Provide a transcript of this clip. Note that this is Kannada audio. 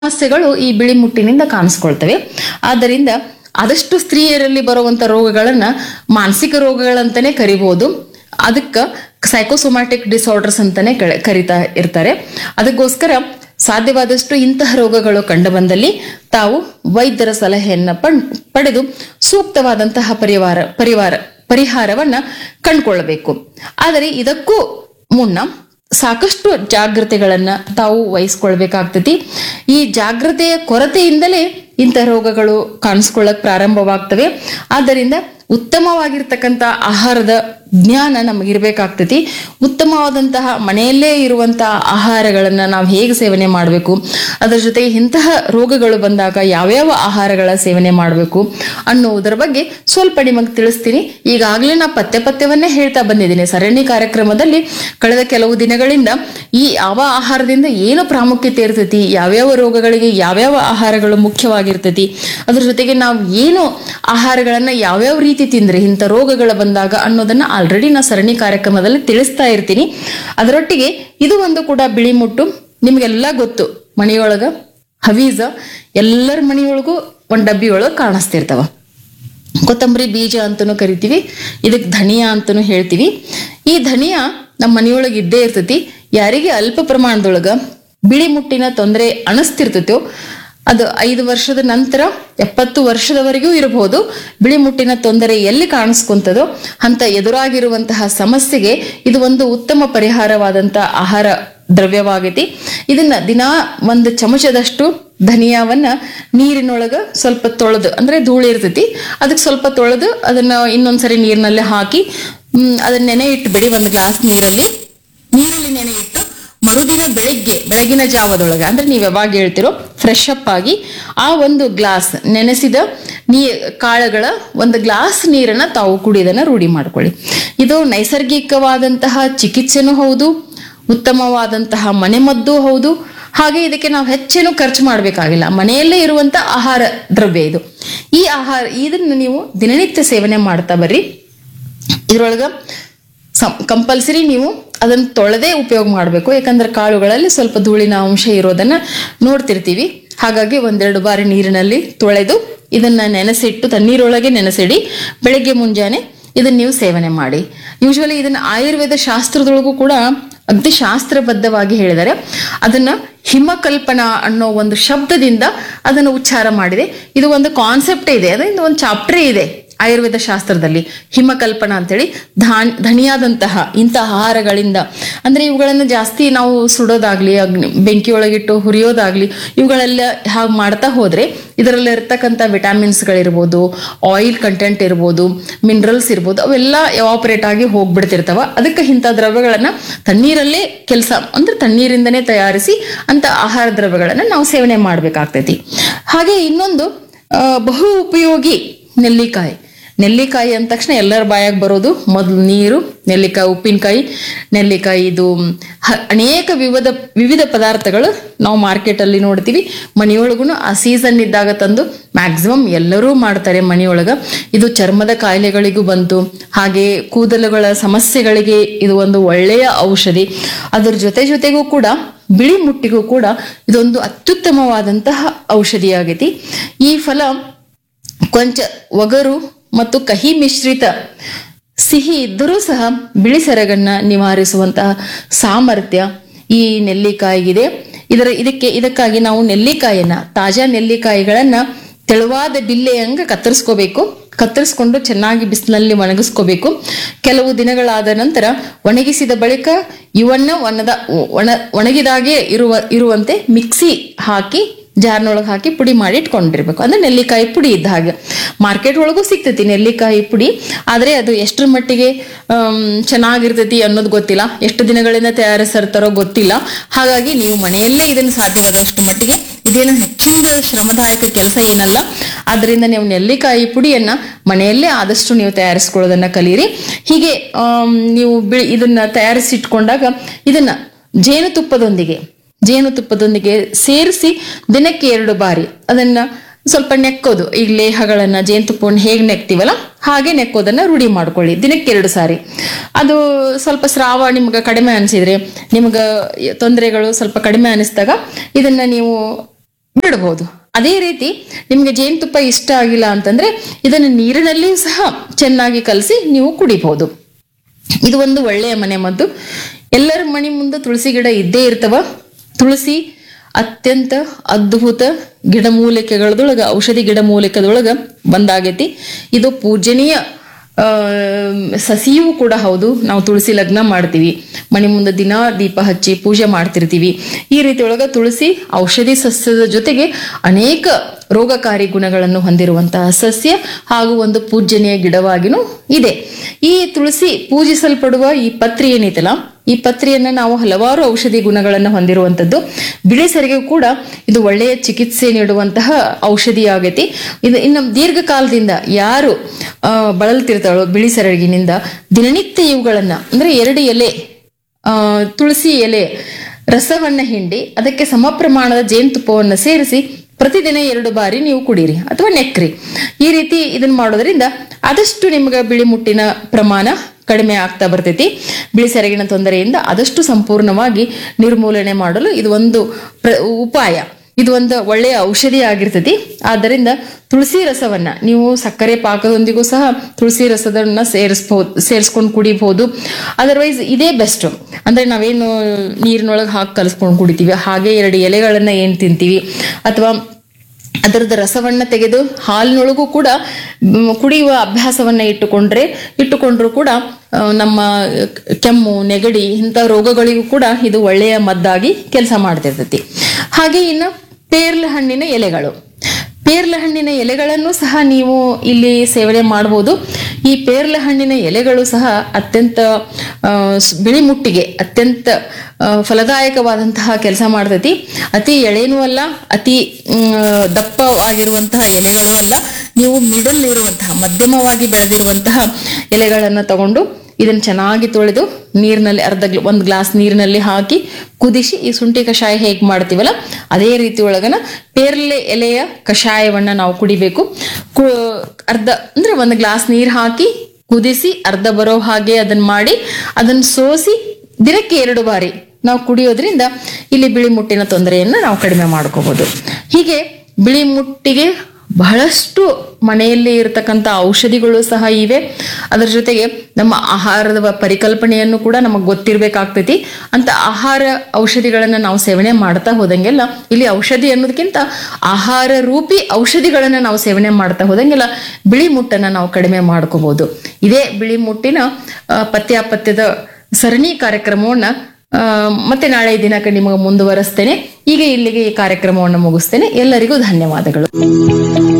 ಸಮಸ್ಯೆಗಳು ಈ ಬಿಳಿ ಮುಟ್ಟಿನಿಂದ ಕಾಣಿಸ್ಕೊಳ್ತವೆ ಆದ್ದರಿಂದ ಆದಷ್ಟು ಸ್ತ್ರೀಯರಲ್ಲಿ ಬರುವಂತ ರೋಗಗಳನ್ನ ಮಾನಸಿಕ ರೋಗಗಳಂತಾನೆ ಕರಿಬಹುದು ಅದಕ್ಕ ಸೈಕೋಸೊಮ್ಯಾಟಿಕ್ ಡಿಸಾರ್ಡರ್ಸ್ ಅಂತಾನೆ ಕಳೆ- ಕರಿತಾ ಇರ್ತಾರೆ ಅದಕ್ಕೋಸ್ಕರ ಸಾಧ್ಯವಾದಷ್ಟು ಇಂತಹ ರೋಗಗಳು ಕಂಡು ಬಂದಲ್ಲಿ ತಾವು ವೈದ್ಯರ ಸಲಹೆಯನ್ನ ಪಣ್- ಪಡೆದು ಸೂಕ್ತವಾದಂತಹ ಪರಿವಾರ ಪರಿವಾರ ಪರಿಹಾರವನ್ನ ಕಂಡುಕೊಳ್ಳಬೇಕು ಆದರೆ ಇದಕ್ಕೂ ಮುನ್ನ ಸಾಕಷ್ಟು ಜಾಗ್ರತೆಗಳನ್ನ ತಾವು ವಹಿಸ್ಕೊಳ್ಬೇಕಾಗ್ತತಿ ಈ ಜಾಗ್ರತೆಯ ಕೊರತೆಯಿಂದಲೇ ಇಂಥ ರೋಗಗಳು ಕಾಣಿಸ್ಕೊಳ್ಳಕ್ ಪ್ರಾರಂಭವಾಗ್ತವೆ ಆದ್ದರಿಂದ ಉತ್ತಮವಾಗಿರ್ತಕ್ಕಂಥ ಆಹಾರದ ಜ್ಞಾನ ನಮಗಿರ್ಬೇಕಾಗ್ತತಿ ಉತ್ತಮವಾದಂತಹ ಮನೆಯಲ್ಲೇ ಇರುವಂತಹ ಆಹಾರಗಳನ್ನ ನಾವು ಹೇಗೆ ಸೇವನೆ ಮಾಡಬೇಕು ಅದರ ಜೊತೆಗೆ ಇಂತಹ ರೋಗಗಳು ಬಂದಾಗ ಯಾವ್ಯಾವ ಆಹಾರಗಳ ಸೇವನೆ ಮಾಡಬೇಕು ಅನ್ನುವುದರ ಬಗ್ಗೆ ಸ್ವಲ್ಪ ನಿಮಗೆ ತಿಳಿಸ್ತೀನಿ ಈಗಾಗಲೇ ನಾ ಪಥ್ಯ ಪಥ್ಯವನ್ನೇ ಹೇಳ್ತಾ ಬಂದಿದ್ದೀನಿ ಸರಣಿ ಕಾರ್ಯಕ್ರಮದಲ್ಲಿ ಕಳೆದ ಕೆಲವು ದಿನಗಳಿಂದ ಈ ಯಾವ ಆಹಾರದಿಂದ ಏನು ಪ್ರಾಮುಖ್ಯತೆ ಇರ್ತೈತಿ ಯಾವ್ಯಾವ ರೋಗಗಳಿಗೆ ಯಾವ್ಯಾವ ಆಹಾರಗಳು ಮುಖ್ಯವಾಗಿರ್ತೈತಿ ಅದ್ರ ಜೊತೆಗೆ ನಾವು ಏನು ಆಹಾರಗಳನ್ನ ಯಾವ್ಯಾವ ರೀತಿ ತಿಂದ್ರೆ ಇಂಥ ರೋಗಗಳು ಬಂದಾಗ ಅನ್ನೋದನ್ನ ಆಲ್ರೆಡಿ ನಾ ಸರಣಿ ಕಾರ್ಯಕ್ರಮದಲ್ಲಿ ತಿಳಿಸ್ತಾ ಇರ್ತೀನಿ ಅದರೊಟ್ಟಿಗೆ ಇದು ಒಂದು ಕೂಡ ಬಿಳಿ ಮುಟ್ಟು ನಿಮ್ಗೆಲ್ಲ ಗೊತ್ತು ಮನೆಯೊಳಗ ಹವೀಜ ಎಲ್ಲರ ಮನೆಯೊಳಗೂ ಒಂದ್ ಡಬ್ಬಿ ಒಳಗೆ ಕಾಣಿಸ್ತಿರ್ತಾವ ಕೊತ್ತಂಬರಿ ಬೀಜ ಅಂತನೂ ಕರಿತೀವಿ ಇದಕ್ಕೆ ಧನಿಯಾ ಅಂತನೂ ಹೇಳ್ತೀವಿ ಈ ಧನಿಯಾ ನಮ್ಮ ಮನೆಯೊಳಗೆ ಇದ್ದೇ ಇರ್ತೈತಿ ಯಾರಿಗೆ ಅಲ್ಪ ಪ್ರಮಾಣದೊಳಗ ಬಿಳಿ ಮುಟ್ಟಿನ ತೊಂದರೆ ಅನಿಸ್ತಿರ್ತೈತೋ ಅದು ಐದು ವರ್ಷದ ನಂತರ ಎಪ್ಪತ್ತು ವರ್ಷದವರೆಗೂ ಇರಬಹುದು ಬಿಳಿ ಮುಟ್ಟಿನ ತೊಂದರೆ ಎಲ್ಲಿ ಕಾಣಿಸ್ಕೊಂತದೋ ಅಂತ ಎದುರಾಗಿರುವಂತಹ ಸಮಸ್ಯೆಗೆ ಇದು ಒಂದು ಉತ್ತಮ ಪರಿಹಾರವಾದಂತಹ ಆಹಾರ ದ್ರವ್ಯವಾಗೈತಿ ಇದನ್ನ ದಿನಾ ಒಂದು ಚಮಚದಷ್ಟು ಧನಿಯಾವನ್ನ ನೀರಿನೊಳಗ ಸ್ವಲ್ಪ ತೊಳೆದು ಅಂದ್ರೆ ಧೂಳು ಇರ್ತೈತಿ ಅದಕ್ಕೆ ಸ್ವಲ್ಪ ತೊಳೆದು ಅದನ್ನ ಇನ್ನೊಂದ್ಸರಿ ನೀರಿನಲ್ಲಿ ಹಾಕಿ ಹ್ಮ್, ಅದನ್ನ ನೆನೆ ಇಟ್ಬಿಡಿ ಒಂದು ಗ್ಲಾಸ್ ನೀರಲ್ಲಿ ನೀರಲ್ಲಿ ನೆನೆ ಇಟ್ಟು ಮರುದಿನ ಬೆಳಿಗ್ಗೆ ಬೆಳಗಿನ ಜಾವದೊಳಗೆ ಅಂದ್ರೆ ನೀವು ಯಾವಾಗ ಹೇಳ್ತಿರೋ ಫ್ರೆಶ್ ಅಪ್ ಆಗಿ ಆ ಒಂದು ಗ್ಲಾಸ್ ನೆನೆಸಿದ ನೀ ಕಾಳುಗಳ ಒಂದು ಗ್ಲಾಸ್ ನೀರನ್ನ ತಾವು ಕುಡಿಯೋದನ್ನ ರೂಢಿ ಮಾಡ್ಕೊಳ್ಳಿ ಇದು ನೈಸರ್ಗಿಕವಾದಂತಹ ಚಿಕಿತ್ಸೆನೂ ಹೌದು ಉತ್ತಮವಾದಂತಹ ಮನೆಮದ್ದು ಹೌದು ಹಾಗೆ ಇದಕ್ಕೆ ನಾವು ಹೆಚ್ಚೇನು ಖರ್ಚು ಮಾಡಬೇಕಾಗಿಲ್ಲ ಮನೆಯಲ್ಲೇ ಇರುವಂತ ಆಹಾರ ದ್ರವ್ಯ ಇದು ಈ ಆಹಾರ ಇದನ್ನ ನೀವು ದಿನನಿತ್ಯ ಸೇವನೆ ಮಾಡ್ತಾ ಬರ್ರಿ ಇದ್ರೊಳಗ ಕಂಪಲ್ಸರಿ ನೀವು ಅದನ್ನ ತೊಳೆದೇ ಉಪಯೋಗ ಮಾಡಬೇಕು ಯಾಕಂದ್ರೆ ಕಾಳುಗಳಲ್ಲಿ ಸ್ವಲ್ಪ ಧೂಳಿನ ಅಂಶ ಇರೋದನ್ನ ನೋಡ್ತಿರ್ತೀವಿ ಹಾಗಾಗಿ ಒಂದೆರಡು ಬಾರಿ ನೀರಿನಲ್ಲಿ ತೊಳೆದು ಇದನ್ನ ನೆನೆಸಿಟ್ಟು ತಣ್ಣೀರೊಳಗೆ ನೆನೆಸಿಡಿ ಬೆಳಗ್ಗೆ ಮುಂಜಾನೆ ಇದನ್ನ ನೀವು ಸೇವನೆ ಮಾಡಿ ಯೂಶ್ವಲಿ ಇದನ್ನ ಆಯುರ್ವೇದ ಶಾಸ್ತ್ರದೊಳಗೂ ಕೂಡ ಅಗ್ದಿ ಶಾಸ್ತ್ರಬದ್ಧವಾಗಿ ಹೇಳಿದ್ದಾರೆ ಅದನ್ನ ಹಿಮಕಲ್ಪನಾ ಅನ್ನೋ ಒಂದು ಶಬ್ದದಿಂದ ಅದನ್ನು ಉಚ್ಚಾರ ಮಾಡಿದೆ ಇದು ಒಂದು ಕಾನ್ಸೆಪ್ಟೇ ಇದೆ ಅದರಿಂದ ಒಂದು ಚಾಪ್ಟರೇ ಇದೆ ಆಯುರ್ವೇದ ಶಾಸ್ತ್ರದಲ್ಲಿ ಹಿಮಕಲ್ಪನಾ ಅಂತೇಳಿ ಧಾನ್ ಧನಿಯಾದಂತಹ ಇಂತಹ ಆಹಾರಗಳಿಂದ ಅಂದ್ರೆ ಇವುಗಳನ್ನು ಜಾಸ್ತಿ ನಾವು ಸುಡೋದಾಗ್ಲಿ ಅಗ್ನಿ ಬೆಂಕಿಯೊಳಗಿಟ್ಟು ಹುರಿಯೋದಾಗ್ಲಿ ಇವುಗಳೆಲ್ಲ ಹಾಗೆ ಮಾಡ್ತಾ ಹೋದ್ರೆ ಇದರಲ್ಲಿ ಇರ್ತಕ್ಕಂಥ ವಿಟಾಮಿನ್ಸ್ಗಳಿರ್ಬೋದು ಆಯಿಲ್ ಕಂಟೆಂಟ್ ಇರ್ಬೋದು ಮಿನರಲ್ಸ್ ಇರ್ಬೋದು ಅವೆಲ್ಲ ಎವಾಪರೇಟ್ ಆಗಿ ಹೋಗ್ಬಿಡ್ತಿರ್ತಾವ ಅದಕ್ಕೆ ಇಂಥ ದ್ರವ್ಯಗಳನ್ನ ತಣ್ಣೀರಲ್ಲೇ ಕೆಲಸ ಅಂದ್ರೆ ತಣ್ಣೀರಿಂದನೇ ತಯಾರಿಸಿ ಅಂತ ಆಹಾರ ದ್ರವ್ಯಗಳನ್ನ ನಾವು ಸೇವನೆ ಮಾಡ್ಬೇಕಾಗ್ತೈತಿ ಹಾಗೆ ಇನ್ನೊಂದು ಆ, ಬಹು ಉಪಯೋಗಿ ನೆಲ್ಲಿಕಾಯಿ ನೆಲ್ಲಿಕಾಯಿ ಅಂದ ತಕ್ಷಣ ಎಲ್ಲರ ಬಾಯಾಗ ಬರೋದು ಮೊದಲು ನೀರು ನೆಲ್ಲಿಕಾಯಿ ಉಪ್ಪಿನಕಾಯಿ ನೆಲ್ಲಿಕಾಯಿ ಇದು ಹ- ಅನೇಕ ವಿವಿಧ ವಿವಿಧ ಪದಾರ್ಥಗಳು ನಾವು ಮಾರ್ಕೆಟಲ್ಲಿ ನೋಡ್ತೀವಿ ಮನೆಯೊಳಗೂ ಆ ಸೀಸನ್ ಇದ್ದಾಗ ತಂದು ಮ್ಯಾಕ್ಸಿಮಮ್ ಎಲ್ಲರೂ ಮಾಡ್ತಾರೆ ಮನೆಯೊಳಗ ಇದು ಚರ್ಮದ ಕಾಯಿಲೆಗಳಿಗೂ ಬಂತು ಹಾಗೆ ಕೂದಲುಗಳ ಸಮಸ್ಯೆಗಳಿಗೆ ಇದು ಒಂದು ಒಳ್ಳೆಯ ಔಷಧಿ ಅದ್ರ ಜೊತೆ ಜೊತೆಗೂ ಕೂಡ ಬಿಳಿ ಮುಟ್ಟಿಗೂ ಕೂಡ ಇದೊಂದು ಅತ್ಯುತ್ತಮವಾದಂತಹ ಔಷಧಿಯಾಗೈತಿ ಈ ಫಲ ಕೊಂಚ ಒಗರು ಮತ್ತು ಕಹಿ ಮಿಶ್ರಿತ ಸಿಹಿ ಇದ್ದರೂ ಸಹ ಬಿಳಿ ಸೆರಗನ್ನ ನಿವಾರಿಸುವಂತಹ ಸಾಮರ್ಥ್ಯ ಈ ನೆಲ್ಲಿಕಾಯಿಗಿದೆ ಇದರ ಇದಕ್ಕೆ ಇದಕ್ಕಾಗಿ ನಾವು ನೆಲ್ಲಿಕಾಯಿಯನ್ನ ತಾಜಾ ನೆಲ್ಲಿಕಾಯಿಗಳನ್ನ ತೆಳುವಾದ ಬಿಲ್ಲೆಯಂಗ ಕತ್ತರಿಸ್ಕೋಬೇಕು ಕತ್ತರಿಸ್ಕೊಂಡು ಚೆನ್ನಾಗಿ ಬಿಸಿಲಲ್ಲಿ ಒಣಗಿಸ್ಕೋಬೇಕು ಕೆಲವು ದಿನಗಳಾದ ನಂತರ ಒಣಗಿಸಿದ ಬಳಿಕ ಇವನ್ನ ಒಣದ ಒಣ ಒಣಗಿದಾಗೆ ಇರುವ ಇರುವಂತೆ ಮಿಕ್ಸಿ ಹಾಕಿ ಜಾರ್ನೊಳಗೆ ಹಾಕಿ ಪುಡಿ ಮಾಡಿ ಇಟ್ಕೊಂಡಿರ್ಬೇಕು ಅಂದ್ರೆ ನೆಲ್ಲಿಕಾಯಿ ಪುಡಿ ಇದ್ದ ಹಾಗೆ ಮಾರ್ಕೆಟ್ ಒಳಗೂ ಸಿಗ್ತೈತಿ ನೆಲ್ಲಿಕಾಯಿ ಪುಡಿ ಆದ್ರೆ ಅದು ಎಷ್ಟರ ಮಟ್ಟಿಗೆ ಆಮ್, ಚೆನ್ನಾಗಿರ್ತೈತಿ ಅನ್ನೋದು ಗೊತ್ತಿಲ್ಲ ಎಷ್ಟು ದಿನಗಳಿಂದ ತಯಾರಿಸಿರ್ತಾರೋ ಗೊತ್ತಿಲ್ಲ ಹಾಗಾಗಿ ನೀವು ಮನೆಯಲ್ಲೇ ಇದನ್ನು ಸಾಧ್ಯವಾದಷ್ಟು ಮಟ್ಟಿಗೆ ಇದೇನು ಹೆಚ್ಚಿನ ಶ್ರಮದಾಯಕ ಕೆಲಸ ಏನಲ್ಲ ಆದ್ರಿಂದ ನೀವು ನೆಲ್ಲಿಕಾಯಿ ಪುಡಿಯನ್ನ ಮನೆಯಲ್ಲೇ ಆದಷ್ಟು ನೀವು ತಯಾರಿಸ್ಕೊಳ್ಳೋದನ್ನ ಕಲೀರಿ ಹೀಗೆ ಆಮ್, ನೀವು ಬಿ- ಇದನ್ನ ತಯಾರಿಸಿಟ್ಕೊಂಡಾಗ ಇದನ್ನ ಜೇನುತುಪ್ಪದೊಂದಿಗೆ ಜೇನುತುಪ್ಪದೊಂದಿಗೆ ಸೇರಿಸಿ ದಿನಕ್ಕೆ ಎರಡು ಬಾರಿ ಅದನ್ನ ಸ್ವಲ್ಪ ನೆಕ್ಕೋದು ಈ ಲೇಹಗಳನ್ನ ಜೇನುತುಪ್ಪವನ್ನು ಹೇಗೆ ನೆಕ್ತೀವಲ್ಲ ಹಾಗೆ ನೆಕ್ಕೋದನ್ನ ರೂಢಿ ಮಾಡ್ಕೊಳ್ಳಿ ದಿನಕ್ಕೆ ಎರಡು ಸಾರಿ ಅದು ಸ್ವಲ್ಪ ಸ್ರಾವ ನಿಮ್ಗೆ ಕಡಿಮೆ ಅನಿಸಿದ್ರೆ ನಿಮ್ಗೆ ತೊಂದರೆಗಳು ಸ್ವಲ್ಪ ಕಡಿಮೆ ಅನಿಸಿದಾಗ ಇದನ್ನ ನೀವು ಬಿಡಬಹುದು ಅದೇ ರೀತಿ ನಿಮಗೆ ಜೇನುತುಪ್ಪ ಇಷ್ಟ ಆಗಿಲ್ಲ ಅಂತಂದ್ರೆ ಇದನ್ನು ನೀರಿನಲ್ಲಿಯೂ ಸಹ ಚೆನ್ನಾಗಿ ಕಲಸಿ ನೀವು ಕುಡಿಬಹುದು ಇದು ಒಂದು ಒಳ್ಳೆಯ ಮನೆ ಮದ್ದು ಎಲ್ಲರ ಮನೆ ಮುಂದೆ ತುಳಸಿ ಗಿಡ ಇದ್ದೇ ಇರ್ತವ ತುಳಸಿ ಅತ್ಯಂತ ಅದ್ಭುತ ಗಿಡಮೂಲಿಕೆಗಳದೊಳಗ ಔಷಧಿ ಗಿಡಮೂಲಿಕೆದೊಳಗ ಒಂದಾಗೈತಿ ಇದು ಪೂಜನೀಯ ಆ, ಸಸಿಯೂ ಕೂಡ ಹೌದು ನಾವು ತುಳಸಿ ಲಗ್ನ ಮಾಡ್ತೀವಿ ಮನೆ ಮುಂದೆ ದಿನ ದೀಪ ಹಚ್ಚಿ ಪೂಜೆ ಮಾಡ್ತಿರ್ತೀವಿ ಈ ರೀತಿ ಒಳಗ ತುಳಸಿ ಔಷಧಿ ಸಸ್ಯದ ಜೊತೆಗೆ ಅನೇಕ ರೋಗಕಾರಿ ಗುಣಗಳನ್ನು ಹೊಂದಿರುವಂತಹ ಸಸ್ಯ ಹಾಗೂ ಒಂದು ಪೂಜನೀಯ ಗಿಡವಾಗಿನೂ ಇದೆ ಈ ತುಳಸಿ ಪೂಜಿಸಲ್ಪಡುವ ಈ ಪತ್ರಿ ಏನೈತಲ್ಲ ಈ ಪತ್ರಿಯನ್ನ ನಾವು ಹಲವಾರು ಔಷಧಿ ಗುಣಗಳನ್ನು ಹೊಂದಿರುವಂತದ್ದು ಬಿಳಿ ಸರಿಗೆ ಕೂಡ ಇದು ಒಳ್ಳೆಯ ಚಿಕಿತ್ಸೆ ನೀಡುವಂತಹ ಔಷಧಿ ಆಗೈತಿ ಇದು ಇನ್ನು ದೀರ್ಘಕಾಲದಿಂದ ಯಾರು ಆ, ಬಳಲ್ತಿರ್ತಾಳೋ ಬಿಳಿ ಸೆರಗಿನಿಂದ ದಿನನಿತ್ಯ ಇವುಗಳನ್ನ ಅಂದ್ರೆ ಎರಡು ಎಲೆ ಆ, ತುಳಸಿ ಎಲೆ ರಸವನ್ನ ಹಿಂಡಿ ಅದಕ್ಕೆ ಸಮ ಪ್ರಮಾಣದ ಜೇನುತುಪ್ಪವನ್ನು ಸೇರಿಸಿ ಪ್ರತಿದಿನ ಎರಡು ಬಾರಿ ನೀವು ಕುಡೀರಿ ಅಥವಾ ನೆಕ್ರಿ ಈ ರೀತಿ ಇದನ್ನ ಮಾಡೋದ್ರಿಂದ ಆದಷ್ಟು ನಿಮ್ಗೆ ಬಿಳಿ ಮುಟ್ಟಿನ ಪ್ರಮಾಣ ಕಡಿಮೆ ಆಗ್ತಾ ಬರ್ತೈತಿ ಬಿಳಿ ಸೆರಗಿನ ತೊಂದರೆಯಿಂದ ಆದಷ್ಟು ಸಂಪೂರ್ಣವಾಗಿ ನಿರ್ಮೂಲನೆ ಮಾಡಲು ಇದು ಒಂದು ಪ್ರ- ಉಪಾಯ ಇದು ಒಂದು ಒಳ್ಳೆಯ ಔಷಧಿ ಆಗಿರ್ತೈತಿ ಆದ್ದರಿಂದ ತುಳಸಿ ರಸವನ್ನ ನೀವು ಸಕ್ಕರೆ ಪಾಕದೊಂದಿಗೂ ಸಹ ತುಳಸಿ ರಸದನ್ನ ಸೇರಿಸ್ಬಹುದು ಸೇರಿಸ್ಕೊಂಡು ಕುಡಿಬಹುದು ಅದರ್ವೈಸ್ ಇದೇ ಬೆಸ್ಟ್ ಅಂದ್ರೆ ನಾವೇನು ನೀರಿನೊಳಗೆ ಹಾಕಿ ಕಲಿಸ್ಕೊಂಡು ಕುಡಿತೀವಿ ಹಾಗೆ ಎರಡು ಎಲೆಗಳನ್ನ ಏನ್ ತಿಂತೀವಿ ಅಥವಾ ಅದರದ ರಸವನ್ನ ತೆಗೆದು ಹಾಲಿನೊಳಗೂ ಕೂಡ ಮ್, ಕುಡಿಯುವ ಅಭ್ಯಾಸವನ್ನ ಇಟ್ಟುಕೊಂಡ್ರೆ ಇಟ್ಟುಕೊಂಡ್ರು ಕೂಡ ಆ, ನಮ್ಮ ಕೆಮ್ಮು ನೆಗಡಿ ಇಂಥ ರೋಗಗಳಿಗೂ ಕೂಡ ಇದು ಒಳ್ಳೆಯ ಮದ್ದಾಗಿ ಕೆಲಸ ಮಾಡ್ತಿರ್ತೈತಿ ಹಾಗೆ ಇನ್ನು ಪೇರ್ಲ ಹಣ್ಣಿನ ಎಲೆಗಳು ಪೇರ್ಲ ಹಣ್ಣಿನ ಎಲೆಗಳನ್ನು ಸಹ ನೀವು ಇಲ್ಲಿ ಸೇವನೆ ಮಾಡಬಹುದು ಈ ಪೇರ್ಲ ಹಣ್ಣಿನ ಎಲೆಗಳು ಸಹ ಅತ್ಯಂತ ಆ, ಸ್- ಬಿಳಿ ಮುಟ್ಟಿಗೆ ಅತ್ಯಂತ ಆ, ಫಲದಾಯಕವಾದಂತಹ ಕೆಲಸ ಮಾಡ್ತೈತಿ ಅತಿ ಎಳೆನೂ ಅಲ್ಲ ಅತಿ ಮ್, ದಪ್ಪ ಆಗಿರುವಂತಹ ಎಲೆಗಳು ಅಲ್ಲ ನೀವು ಮಿಡಲ್ ಇರುವಂತಹ ಮಧ್ಯಮವಾಗಿ ಬೆಳೆದಿರುವಂತಹ ಎಲೆಗಳನ್ನು ತಗೊಂಡು ಇದನ್ನ ಚೆನ್ನಾಗಿ ತೊಳೆದು ನೀರಿನಲ್ಲಿ ಅರ್ಧ ಗ್ಲ- ಒಂದು ಗ್ಲಾಸ್ ನೀರಿನಲ್ಲಿ ಹಾಕಿ ಕುದಿಸಿ ಈ ಶುಂಠಿ ಕಷಾಯ ಹೇಗೆ ಮಾಡ್ತೀವಲ್ಲ ಅದೇ ರೀತಿ ಒಳಗನ ಪೇರ್ಲೆ ಎಲೆಯ ಕಷಾಯವನ್ನ ನಾವು ಕುಡಿಬೇಕು ಕು ಅರ್ಧ ಅಂದ್ರೆ ಒಂದು ಗ್ಲಾಸ್ ನೀರು ಹಾಕಿ ಕುದಿಸಿ ಅರ್ಧ ಬರೋ ಹಾಗೆ ಅದನ್ನ ಮಾಡಿ ಅದನ್ನ ಸೋಸಿ ದಿನಕ್ಕೆ ಎರಡು ಬಾರಿ ನಾವು ಕುಡಿಯೋದ್ರಿಂದ ಇಲ್ಲಿ ಬಿಳಿ ಮುಟ್ಟಿನ ತೊಂದರೆಯನ್ನ ನಾವು ಕಡಿಮೆ ಮಾಡ್ಕೋಬಹುದು ಹೀಗೆ ಬಿಳಿ ಮುಟ್ಟಿಗೆ ಬಹಳಷ್ಟು ಮನೆಯಲ್ಲಿ ಇರತಕ್ಕಂಥ ಔಷಧಿಗಳು ಸಹ ಇವೆ ಅದರ ಜೊತೆಗೆ ನಮ್ಮ ಆಹಾರದ ಪರಿಕಲ್ಪನೆಯನ್ನು ಕೂಡ ನಮಗೆ ಗೊತ್ತಿರಬೇಕಾಗ್ತೈತಿ ಅಂತ ಆಹಾರ ಔಷಧಿಗಳನ್ನು ನಾವು ಸೇವನೆ ಮಾಡ್ತಾ ಹೋದಂಗೆಲ್ಲ ಇಲ್ಲಿ ಔಷಧಿ ಅನ್ನೋದಕ್ಕಿಂತ ಆಹಾರ ರೂಪಿ ಔಷಧಿಗಳನ್ನು ನಾವು ಸೇವನೆ ಮಾಡ್ತಾ ಹೋದಂಗೆಲ್ಲ ಬಿಳಿ ಮುಟ್ಟನ್ನು ನಾವು ಕಡಿಮೆ ಮಾಡ್ಕೋಬಹುದು ಇದೇ ಬಿಳಿ ಮುಟ್ಟಿನ ಆ, ಪಥ್ಯಾಪಥ್ಯದ ಸರಣಿ ಕಾರ್ಯಕ್ರಮವನ್ನ ಆ, ಮತ್ತೆ ನಾಳೆ ದಿನಕ್ಕೆ ನಿಮಗೆ ಮುಂದುವರಿಸ್ತೇನೆ ಈಗ ಇಲ್ಲಿಗೆ ಈ ಕಾರ್ಯಕ್ರಮವನ್ನು ಮುಗಿಸ್ತೇನೆ ಎಲ್ಲರಿಗೂ ಧನ್ಯವಾದಗಳು